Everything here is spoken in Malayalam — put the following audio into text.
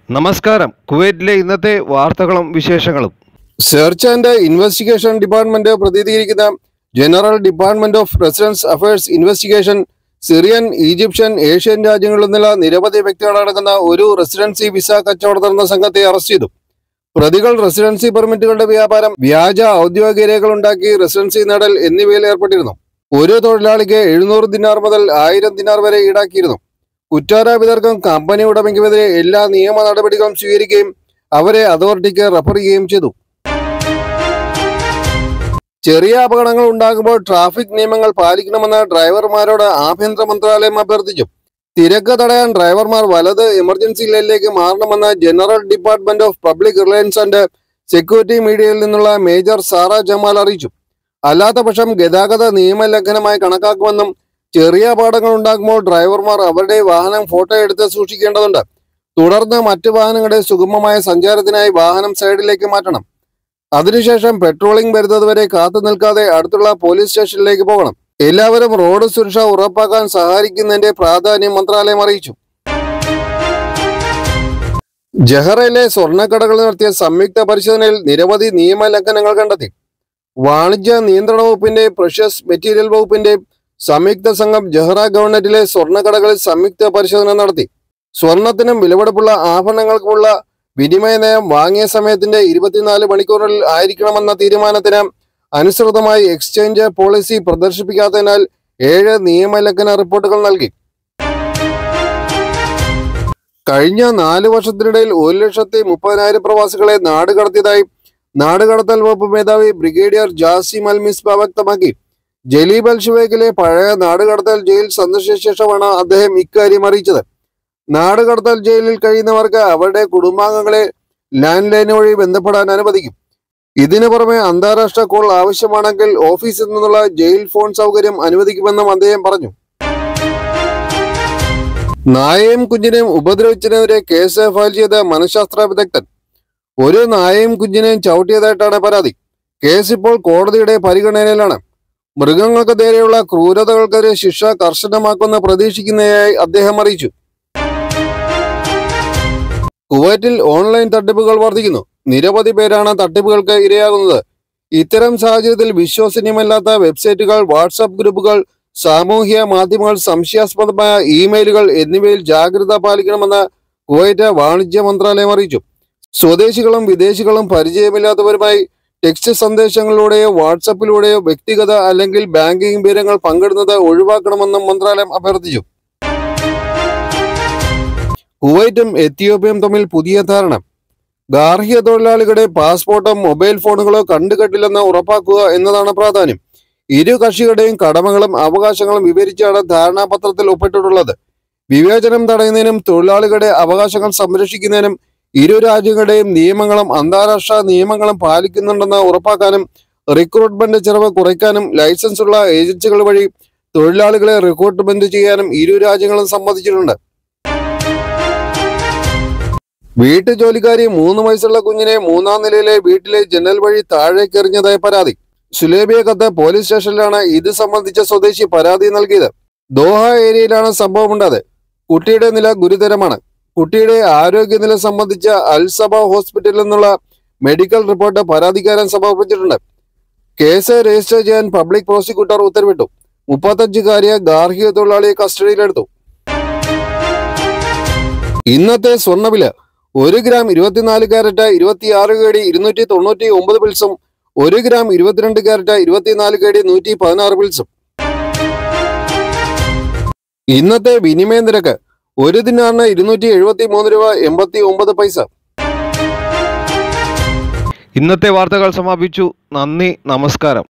നമസ്കാരം കുവൈറ്റിലെ ഇന്നത്തെ വാർത്തകളും വിശേഷങ്ങളും സെർച്ച് ആൻഡ് ഇൻവെസ്റ്റിഗേഷൻ ഡിപ്പാർട്ട്മെന്റ് പ്രതിനിധീകരിക്കുന്ന general department of residence affairs investigation Syrian Egyptian Asian രാജ്യങ്ങളിൽ നിന്നുള്ള നിരവധി വ്യക്തികളടങ്ങുന്ന ഒരു റെസിഡൻസി വിസ കച്ചവടം നടന്ന സംഘത്തെ അറസ്റ്റ് ചെയ്തു പ്രതികൾ റെസിഡൻസി പെർമിറ്റുകളുടെ വ്യാപാരം വ്യാജ ഔദ്യോഗിക രേഖകൾ ഉണ്ടാക്കി റെസിഡൻസി നേടൽ എന്നിവയിൽ ഏർപ്പെട്ടിരുന്നു ഒരു തൊഴിലാളിക്ക് എഴുന്നൂറ് ദിനാർ മുതൽ ആയിരം ദിനാർ വരെ ഈടാക്കിയിരുന്നു കുറ്റാരോപിതർക്കും കമ്പനി ഉടമയ്ക്കുമെതിരെ എല്ലാ നിയമ നടപടികളും സ്വീകരിക്കുകയും അവരെ അതോറിറ്റിക്ക് റഫർ ചെയ്യുകയും ചെയ്തു ചെറിയ അപകടങ്ങൾ ഉണ്ടാകുമ്പോൾ ട്രാഫിക് നിയമങ്ങൾ പാലിക്കണമെന്ന് ഡ്രൈവർമാരോട് ആഭ്യന്തര മന്ത്രാലയം അഭ്യർത്ഥിച്ചു തിരക്ക് തടയാൻ ഡ്രൈവർമാർ വലത് എമർജൻസി ലൈനിലേക്ക് മാറണമെന്ന് general department of public reliance and security മീഡിയയിൽ നിന്നുള്ള മേജർ സാറ ജമാൽ അറിയിച്ചു അല്ലാത്ത പക്ഷം ഗതാഗത നിയമലംഘനമായി കണക്കാക്കുമെന്നും ചെറിയ അപകടങ്ങൾ ഉണ്ടാകുമ്പോൾ ഡ്രൈവർമാർ അവരുടെ വാഹനം ഫോട്ടോ എടുത്ത് സൂക്ഷിക്കേണ്ടതുണ്ട് തുടർന്ന് മറ്റു വാഹനങ്ങളുടെ സുഗമമായ സഞ്ചാരത്തിനായി വാഹനം സൈഡിലേക്ക് മാറ്റണം അതിനുശേഷം പെട്രോളിംഗ് വരുന്നതുവരെ കാത്തു നിൽക്കാതെ അടുത്തുള്ള പോലീസ് സ്റ്റേഷനിലേക്ക് പോകണം എല്ലാവരും റോഡ് സുരക്ഷ ഉറപ്പാക്കാൻ സഹായിക്കുന്നതിന്റെ പ്രാധാന്യം മന്ത്രാലയം അറിയിച്ചു ജഹറയിലെ സ്വർണ്ണക്കടകൾ നടത്തിയ സംയുക്ത പരിശോധനയിൽ നിരവധി നിയമലംഘനങ്ങൾ കണ്ടെത്തി വാണിജ്യ നിയന്ത്രണ വകുപ്പിന്റെ പ്രഷ്യസ് മെറ്റീരിയൽ വകുപ്പിന്റെ സംയുക്ത സംഘം ജഹ്റ ഗവൺമെന്റിലെ സ്വർണ്ണക്കടകളിൽ സംയുക്ത പരിശോധന നടത്തി സ്വർണത്തിനും വിലപിടിപ്പുള്ള ആഭരണങ്ങൾക്കുമുള്ള വിനിമയ നയം വാങ്ങിയ സമയത്തിന്റെ ഇരുപത്തിനാല് മണിക്കൂറിൽ ആയിരിക്കണമെന്ന തീരുമാനത്തിന് അനുസൃതമായി എക്സ്ചേഞ്ച് പോളിസി പ്രദർശിപ്പിക്കാത്തതിനാൽ ഏഴ് നിയമലംഘന റിപ്പോർട്ടുകൾ നൽകി കഴിഞ്ഞ നാല് വർഷത്തിനിടയിൽ ഒരു ലക്ഷത്തി മുപ്പതിനായിരം പ്രവാസികളെ നാട് കടത്തിയതായി നാടുകടത്തൽ വകുപ്പ് മേധാവി ബ്രിഗേഡിയർ ജാസിം അൽ മിസ്ബ വ്യക്തമാക്കി ജലീബ് അൽ ഷുവേക്കിലെ പഴയ നാടുകടത്തൽ ജയിൽ സന്ദർശിച്ച ശേഷമാണ് അദ്ദേഹം ഇക്കാര്യം അറിയിച്ചത് നാടുകടത്തൽ ജയിലിൽ കഴിയുന്നവർക്ക് അവരുടെ കുടുംബാംഗങ്ങളെ ലാൻഡ് ലൈൻ വഴി ബന്ധപ്പെടാൻ അനുവദിക്കും ഇതിനു പുറമെ അന്താരാഷ്ട്ര കോൾ ആവശ്യമാണെങ്കിൽ ഓഫീസിൽ നിന്നുള്ള ജയിൽ ഫോൺ സൗകര്യം അനുവദിക്കുമെന്നും അദ്ദേഹം പറഞ്ഞു നായയും കുഞ്ഞിനെയും ഉപദ്രവിച്ചതിനെതിരെ കേസ് ഫയൽ ചെയ്ത മനഃശാസ്ത്ര വിദഗ്ധൻ ഒരു നായയും കുഞ്ഞിനെയും ചവിട്ടിയതായിട്ടാണ് പരാതി കേസ് ഇപ്പോൾ കോടതിയുടെ പരിഗണനയിലാണ് മൃഗങ്ങൾക്ക് നേരെയുള്ള ക്രൂരതകൾക്കെതിരെ ശിക്ഷ കർശനമാക്കുമെന്ന് പ്രതീക്ഷിക്കുന്നതായി അദ്ദേഹം അറിയിച്ചു കുവൈറ്റിൽ ഓൺലൈൻ തട്ടിപ്പുകൾ വർദ്ധിക്കുന്നു നിരവധി പേരാണ് തട്ടിപ്പുകൾക്ക് ഇരയാകുന്നത് ഇത്തരം സാഹചര്യത്തിൽ വിശ്വസനീയമല്ലാത്ത വെബ്സൈറ്റുകൾ വാട്സാപ്പ് ഗ്രൂപ്പുകൾ സാമൂഹ്യ മാധ്യമങ്ങൾ സംശയാസ്പദമായ ഇമെയിലുകൾ എന്നിവയിൽ ജാഗ്രത പാലിക്കണമെന്ന് കുവൈറ്റ് വാണിജ്യ മന്ത്രാലയം അറിയിച്ചു സ്വദേശികളും വിദേശികളും പരിചയമില്ലാത്തവരുമായി ടെക്സ്റ്റ് സന്ദേശങ്ങളിലൂടെയോ വാട്സപ്പിലൂടെയോ വ്യക്തിഗത അല്ലെങ്കിൽ ബാങ്കിംഗ് വിവരങ്ങൾ പങ്കിടുന്നത് ഒഴിവാക്കണമെന്നും മന്ത്രാലയം അഭ്യർത്ഥിച്ചു കുവൈറ്റും എത്യോപ്യയും തമ്മിൽ പുതിയ ധാരണ ഗാർഹിക തൊഴിലാളികളുടെ പാസ്പോർട്ടോ മൊബൈൽ ഫോണുകളോ കണ്ടുകെട്ടില്ലെന്ന് ഉറപ്പാക്കുക എന്നതാണ് പ്രാധാന്യം ഇരു കക്ഷികളുടെയും കടമകളും അവകാശങ്ങളും വിവരിച്ചാണ് ധാരണാപത്രത്തിൽ ഒപ്പിട്ടിട്ടുള്ളത് വിവേചനം തടയുന്നതിനും തൊഴിലാളികളുടെ അവകാശങ്ങൾ സംരക്ഷിക്കുന്നതിനും ഇരു രാജ്യങ്ങളുടെയും നിയമങ്ങളും അന്താരാഷ്ട്ര നിയമങ്ങളും പാലിക്കുന്നുണ്ടെന്ന് ഉറപ്പാക്കാനും റിക്രൂട്ട്മെന്റ് ചെലവ് കുറയ്ക്കാനും ലൈസൻസ് ഉള്ള ഏജൻസികൾ വഴി തൊഴിലാളികളെ റിക്രൂട്ട്മെന്റ് ചെയ്യാനും ഇരു രാജ്യങ്ങളും സമ്മതിച്ചിട്ടുണ്ട് വീട്ടു ജോലിക്കാരി മൂന്ന് വയസ്സുള്ള കുഞ്ഞിനെ മൂന്നാം നിലയിലെ വീട്ടിലെ ജനൽ വഴി താഴേക്ക് എറിഞ്ഞതായി പരാതി സുലേബിയക്കത്ത് പോലീസ് സ്റ്റേഷനിലാണ് ഇത് സംബന്ധിച്ച സ്വദേശി പരാതി നൽകിയത് ദോഹ ഏരിയയിലാണ് സംഭവമുണ്ടായത് കുട്ടിയുടെ നില ഗുരുതരമാണ് കുട്ടിയുടെ ആരോഗ്യനില സംബന്ധിച്ച അൽസബ ഹോസ്പിറ്റലിൽ നിന്നുള്ള മെഡിക്കൽ റിപ്പോർട്ട് പരാതിക്കാരൻ സമർപ്പിച്ചിട്ടുണ്ട് കേസ് രജിസ്റ്റർ ചെയ്യാൻ പബ്ലിക് പ്രോസിക്യൂട്ടർ ഉത്തരവിട്ടു മുപ്പത്തഞ്ചുകാരിയെ ഗാർഹിക തൊഴിലാളിയെ കസ്റ്റഡിയിലെടുത്തു ഇന്നത്തെ സ്വർണ്ണവില ഒരു ഗ്രാം ഇരുപത്തിനാല് ക്യാരറ്റ് ഇരുപത്തിയാറ് കേടി ഇരുന്നൂറ്റി തൊണ്ണൂറ്റി ഒമ്പത് പിൽസും ഒരു ഗ്രാം ഇരുപത്തിരണ്ട് ക്യാരറ്റ് ഇരുപത്തിനാല് കേടി നൂറ്റി പതിനാറ് പിൽസും ഇന്നത്തെ വിനിമയ നിരക്ക് ഒരു ദിനാറിന് ഇരുന്നൂറ്റി എഴുപത്തി മൂന്ന് രൂപ എൺപത്തി ഒമ്പത് പൈസ ഇന്നത്തെ വാർത്തകൾ സമാപിച്ചു നന്ദി നമസ്കാരം